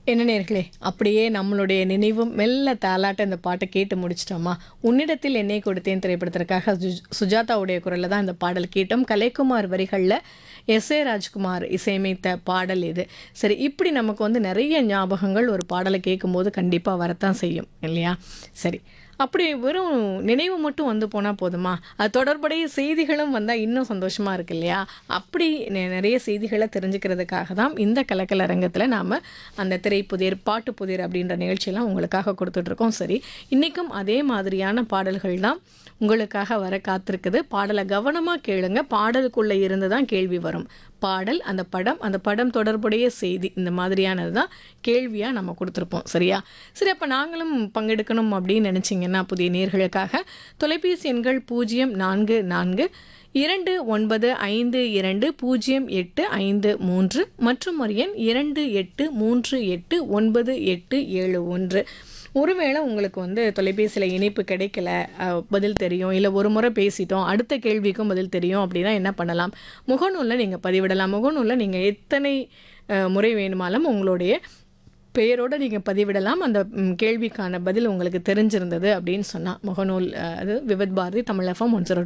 என்ன நேர்களே அப்படியே நம்மளுடைய நினைவும் மெல்ல தாலாட்ட இந்த பாட்டை கேட்டு முடிச்சிட்டோமா உன்னிடத்தில் என்னை கொடுத்தேன் திரைப்படத்திற்காக சு- சுஜாதாவுடைய குரலில் தான் இந்த பாடல் கேட்டோம் கலைக்குமார் வரிகளில் எஸ் ஏ ராஜ்குமார் இசையமைத்த பாடல் இது சரி இப்படி நமக்கு வந்து நிறைய ஞாபகங்கள் ஒரு பாடலை கேட்கும்போது கண்டிப்பாக வரத்தான் செய்யும் இல்லையா சரி அப்படி வெறும் நினைவு மட்டும் வந்து போனால் போதுமா அது தொடர்புடைய செய்திகளும் வந்தால் இன்னும் சந்தோஷமாக இருக்கு இல்லையா அப்படி நெ- நிறைய செய்திகளை தெரிஞ்சுக்கிறதுக்காக தான் இந்த கலக்கல் அரங்கத்தில் நாம் அந்த திரைப்புதிர் பாட்டு புதிர் அப்படின்ற நிகழ்ச்சியெல்லாம் உங்களுக்காக கொடுத்துட்ருக்கோம் சரி இன்றைக்கும் அதே மாதிரியான பாடல்கள் தான் உங்களுக்காக வர காத்திருக்குது பாடலை கவனமாக கேளுங்க பாடலுக்குள்ளே இருந்து தான் கேள்வி வரும் பாடல் அந்த படம் அந்த படம் தொடர்புடைய செய்தி இந்த மாதிரியானது தான் கேள்வியாக நம்ம கொடுத்துருப்போம் சரியா சரி அப்போ நாங்களும் பங்கெடுக்கணும் அப்படின்னு நினச்சிங்கன்னா புதிய நேர்களுக்காக தொலைபேசி எண்கள் பூஜ்ஜியம் நான்கு நான்கு இரண்டு ஒன்பது ஐந்து இரண்டு பூஜ்ஜியம் எட்டு ஐந்து மூன்று மற்றும் ஒரு எண் இரண்டு எட்டு மூன்று எட்டு ஒன்பது எட்டு ஏழு ஒன்று ஒருவேளை உங்களுக்கு வந்து தொலைபேசியில் இணைப்பு கிடைக்கல அஹ், பதில் தெரியும் இல்லை ஒரு முறை பேசிட்டோம் அடுத்த கேள்விக்கும் பதில் தெரியும் அப்படின்னா என்ன பண்ணலாம் முகநூலில் நீங்கள் பதிவிடலாம் முகநூலில் நீங்கள் எத்தனை அஹ், முறை வேணுமாலும் உங்களுடைய பெயரோடு நீங்கள் பதிவிடலாம் அந்த ம், கேள்விக்கான பதில் உங்களுக்கு தெரிஞ்சிருந்தது அப்படின்னு சொன்னால் முகநூல் அஹ், அது Vividh Bharati Tamil FM one zero